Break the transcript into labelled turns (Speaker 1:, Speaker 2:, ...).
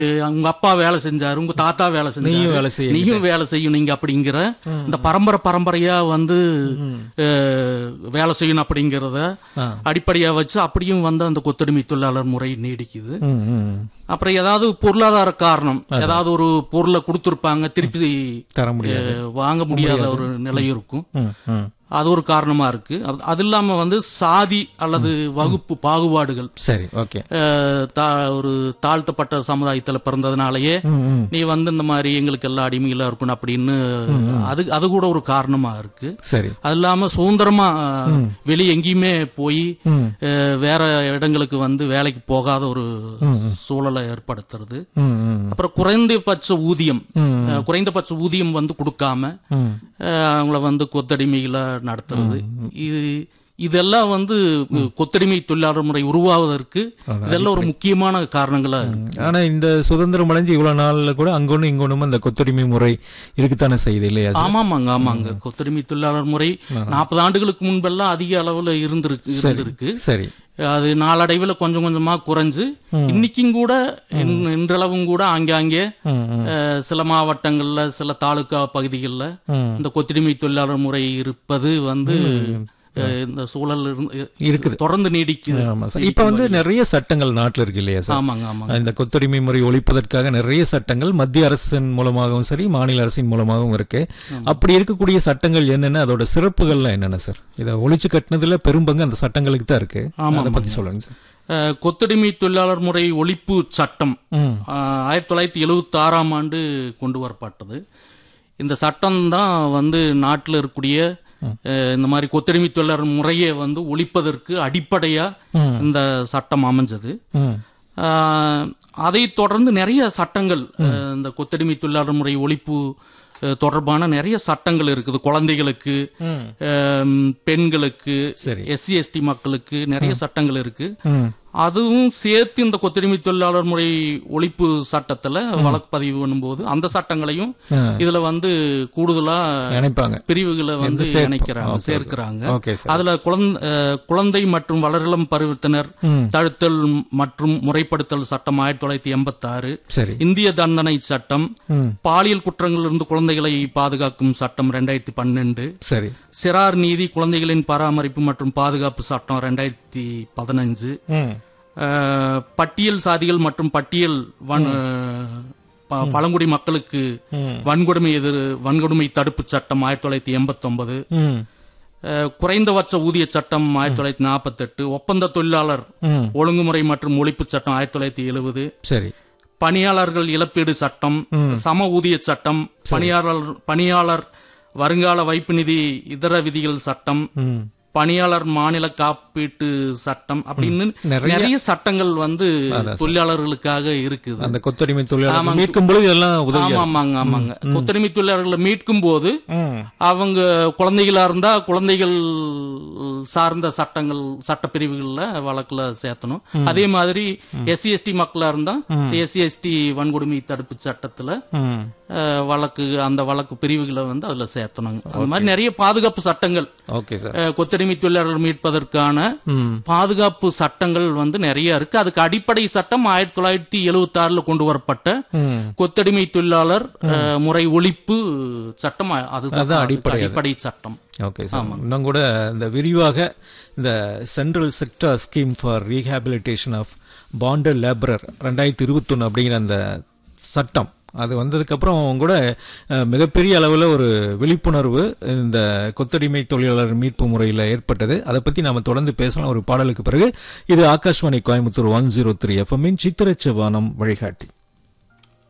Speaker 1: உங்க அப்பா வேலை செஞ்சாரு உங்க தாத்தா வேலை செஞ்சாரு
Speaker 2: நீயும் வேலை செய்ய
Speaker 1: நீயும் வேலை செய்யணும் நீங்க அப்படிங்கிற இந்த பரம்பரை பரம்பரையா வந்து அஹ், வேலை செய்யணும் அப்படிங்கிறத
Speaker 2: ஆ.
Speaker 1: அடிப்படையா வச்சு அப்படியும் வந்து அந்த கொத்தடிமை தொழிலாளர் முறை நீடிக்குது
Speaker 2: ம், ம்.
Speaker 1: அப்புறம் ஏதாவது பொருளாதார காரணம் ஏதாவது ஒரு பொருளை கொடுத்துருப்பாங்க திருப்பி
Speaker 2: தர முடியாது
Speaker 1: அஹ், வாங்க முடியாத ஒரு நிலை இருக்கும்
Speaker 2: ம், ம்.
Speaker 1: அது ஒரு காரணமா இருக்கு அது- அது இல்லாம வந்து சாதி அல்லது வகுப்பு பாகுபாடுகள்
Speaker 2: சரி ஓகே
Speaker 1: அஹ், தா- ஒரு தாழ்த்தப்பட்ட சமுதாயத்துல பிறந்ததுனாலயே
Speaker 2: ம், ம்.
Speaker 1: நீ வந்து இந்த மாதிரி எங்களுக்கு எல்லாம் அடிமைகளா இருக்கணும் அப்படின்னு அது அது கூட ஒரு காரணமா இருக்கு
Speaker 2: சரி
Speaker 1: அது இல்லாம சுதந்திரமா வெளியே எங்கேயுமே போய்
Speaker 2: ம்.
Speaker 1: அஹ், வேற இடங்களுக்கு வந்து வேலைக்கு போகாத ஒரு சூழலை ஏற்படுத்துறது
Speaker 2: ம், ம்.
Speaker 1: அப்புறம் குறைந்தபட்ச ஊதியம்
Speaker 2: ம்.
Speaker 1: அஹ், குறைந்தபட்ச ஊதியம் வந்து கொடுக்காம
Speaker 2: ம்.
Speaker 1: அஹ், அவங்கள வந்து கொத்தடிமைகளா நடத்துறது இது இதெல்லாம் வந்து கொத்தடிமை தொழிலாளர் முறை உருவாவதற்கு இதெல்லாம் ஒரு முக்கியமான காரணங்களா இருக்கு
Speaker 2: ஆனா இந்த சுதந்திரம் அடைஞ்சு இவ்வளவு நாள்ல கூட அங்கொன்னு இங்கொன்னும் அந்த கொத்தடிமை முறை இருக்குத்தானே செய்யுது இல்லையா சார்?
Speaker 1: ஆமாமாங்க ஆமாங்க கொத்தடிமை தொழிலாளர் முறை நாற்பது ஆண்டுகளுக்கு முன்பெல்லாம் அதிக அளவுல இருந்திருக்கு இருந்திருக்கு
Speaker 2: சரி
Speaker 1: அது நாளடைவில் கொஞ்சம் கொஞ்சமா குறைஞ்சு இன்னைக்கும் கூட இன்- இன்றளவும் கூட ஆங்காங்கே
Speaker 2: ம், ம்.
Speaker 1: அஹ், சில மாவட்டங்கள்ல சில தாலுகா பகுதிகளில்
Speaker 2: ம்.
Speaker 1: இந்த கொத்தடிமை தொழிலாளர் முறை இருப்பது வந்து அஹ், இந்த சூழல் இருந்து-
Speaker 2: இருக்குது.
Speaker 1: தொடர்ந்து நீடிக்குது
Speaker 2: ஆமா சார் இப்ப வந்து நிறைய சட்டங்கள் நாட்டுல இருக்கு இல்லையா சார்
Speaker 1: ஆமாங்க ஆமாங்க
Speaker 2: இந்த கொத்தடிமை முறை ஒழிப்பதற்காக நிறைய சட்டங்கள் மத்திய அரசின் மூலமாகவும் சரி மாநில அரசின் மூலமாகவும் இருக்கு அப்படி இருக்கக்கூடிய சட்டங்கள் என்னென்ன அதோட சிறப்புகள்லாம் என்னென்ன சார் இதை ஒழிச்சு கட்டினதுல பெரும்பங்கு அந்த சட்டங்களுக்கு தான் இருக்கு அதை பத்தி சொல்லுங்க சார்
Speaker 1: அஹ், கொத்தடிமை தொழிலாளர் முறை ஒழிப்பு சட்டம்
Speaker 2: ம்
Speaker 1: அஹ், ஆயிரத்தி தொள்ளாயிரத்தி எழுவத்தி ஆறாம் ஆண்டு கொண்டு வரப்பட்டது இந்த சட்டம் தான் வந்து நாட்டில் இருக்கக்கூடிய அஹ், இந்த மாதிரி கொத்தடிமை தொழிலாளர் முறையை வந்து ஒழிப்பதற்கு அடிப்படையா
Speaker 2: ம்.
Speaker 1: இந்த சட்டம் அமைஞ்சது
Speaker 2: ம்
Speaker 1: ஆஹ், அதைத் தொடர்ந்து நிறைய சட்டங்கள் அஹ், இந்த கொத்தடிமை தொழிலாளர் முறை ஒழிப்பு அஹ், தொடர்பான நிறைய சட்டங்கள் இருக்குது குழந்தைகளுக்கு
Speaker 2: ம்
Speaker 1: அஹ், பெண்களுக்கு
Speaker 2: சரி.
Speaker 1: எஸ்சி எஸ்டி மக்களுக்கு நிறைய சட்டங்கள் இருக்கு
Speaker 2: ம்
Speaker 1: அதுவும் சேர்த்து இந்த கொத்தடிமை தொழிலாளர் முறை ஒழிப்பு சட்டத்துல வழக்கு பதிவு பண்ணும்போது அந்த சட்டங்களையும்
Speaker 2: ஆ.
Speaker 1: இதுல வந்து கூடுதலா
Speaker 2: நினைப்பாங்க
Speaker 1: பிரிவுகளை வந்து
Speaker 2: சேர்ப்பு.
Speaker 1: இணைக்கிறாங்க
Speaker 2: ஓகே,
Speaker 1: சேர்க்கிறாங்க
Speaker 2: ஓகே சார்
Speaker 1: அதுல குழந்தை அஹ், குழந்தை மற்றும் வளரிளம் பருவத்தினர்
Speaker 2: ம்.
Speaker 1: தடுத்தல் மற்றும் முறைப்படுத்தல் சட்டம் ஆயிரத்தி தொள்ளாயிரத்தி எண்பத்தி ஆறு
Speaker 2: சரி
Speaker 1: இந்திய தண்டனை சட்டம்
Speaker 2: ம்
Speaker 1: பாலியல் குற்றங்களிலிருந்து குழந்தைகளை பாதுகாக்கும் சட்டம் ரெண்டாயிரத்தி பன்னெண்டு
Speaker 2: சரி
Speaker 1: சிறார் நீதி குழந்தைகளின் பராமரிப்பு மற்றும் பாதுகாப்பு சட்டம் ரெண்டாயிரத்தி பதினஞ்சு
Speaker 2: ம்
Speaker 1: அஹ், பட்டியல் சாதிகள் மற்றும் பட்டியல் வன்- ப- பழங்குடி மக்களுக்கு
Speaker 2: ம்.
Speaker 1: வன்கொடுமை எதிர் வன்கொடுமை தடுப்பு சட்டம் ஆயிரத்தி தொள்ளாயிரத்தி எண்பத்தி ஒன்பது
Speaker 2: ம்
Speaker 1: குறைந்தபட்ச ஊதிய சட்டம் ஆயிரத்தி தொள்ளாயிரத்தி நாற்பத்தெட்டு ஒப்பந்த தொழிலாளர்
Speaker 2: ம்
Speaker 1: ஒழுங்குமுறை மற்றும் ஒழிப்பு சட்டம் ஆயிரத்தி தொள்ளாயிரத்தி எழுபது
Speaker 2: சரி
Speaker 1: பணியாளர்கள் இழப்பீடு சட்டம் சம ஊதிய சட்டம் பணியாளர் பணியாளர் வருங்கால வைப்பு நிதி இதர விதிகள் சட்டம்
Speaker 2: ம்
Speaker 1: பணியாளர் மாநில காப்பீட்டு சட்டம் அப்படின்னு
Speaker 2: நிறைய-
Speaker 1: நிறைய சட்டங்கள் வந்து தொழிலாளர்களுக்காக இருக்குது
Speaker 2: அந்த கொத்தடிமை தொழிலாளர் மீட்கும் பொழுது இதெல்லாம் உதவி
Speaker 1: ஆமா ஆமாங்க ஆமாங்க கொத்தடிமை தொழிலாளர்களை மீட்கும் போது
Speaker 2: ம்
Speaker 1: அவங்க குழந்தைகளா இருந்தா குழந்தைகள் சார்ந்த சட்டங்கள் சட்டப்பிரிவுகள்ல வழக்குல சேர்த்தணும் அதே மாதிரி எஸ்சி எஸ்டி மக்களா இருந்தா எஸ்சி எஸ்டி வன்கொடுமை தடுப்பு சட்டத்துல
Speaker 2: ம்
Speaker 1: அஹ், வழக்கு அந்த வழக்கு பிரிவுகளை வந்து அதுல சேர்த்தணுங்க அந்த மாதிரி நிறைய பாதுகாப்பு சட்டங்கள்
Speaker 2: ஓகே சார்
Speaker 1: அஹ், கொத்தடிமை தொழிலாளர்கள் மீட்பதற்கான
Speaker 2: ம்
Speaker 1: பாதுகாப்பு சட்டங்கள் வந்து நிறைய இருக்கு அதுக்கு அடிப்படை சட்டம் ஆயிரத்தி தொள்ளாயிரத்தி எழுவத்தி ஆறுல கொண்டு வரப்பட்ட
Speaker 2: ம்
Speaker 1: கொத்தடிமை தொழிலாளர் அஹ், முறை ஒழிப்பு சட்டம் அ- அதுதான்
Speaker 2: அதான்
Speaker 1: அதுக்கு
Speaker 2: அடிப்படை அது.
Speaker 1: அடிப்படை சட்டம்
Speaker 2: ஓகே சார் இன்னும் கூட இந்த விரிவாக இந்த central sector scheme for rehabilitation of bonded labourer ரெண்டாயிரத்தி இருபத்தொன்று அப்படிங்கிற அந்த சட்டம் அது வந்ததுக்கப்புறம் கூட அஹ், மிகப்பெரிய அளவில் ஒரு விழிப்புணர்வு இந்த கொத்தடிமை தொழிலாளர் மீட்பு முறையில் ஏற்பட்டது அதை பற்றி நாம் தொடர்ந்து பேசலாம் ஒரு பாடலுக்கு பிறகு இது Akashvani Coimbatore one zero three எஃப்எம்மின் சித்திரச்சவானம் வழிகாட்டி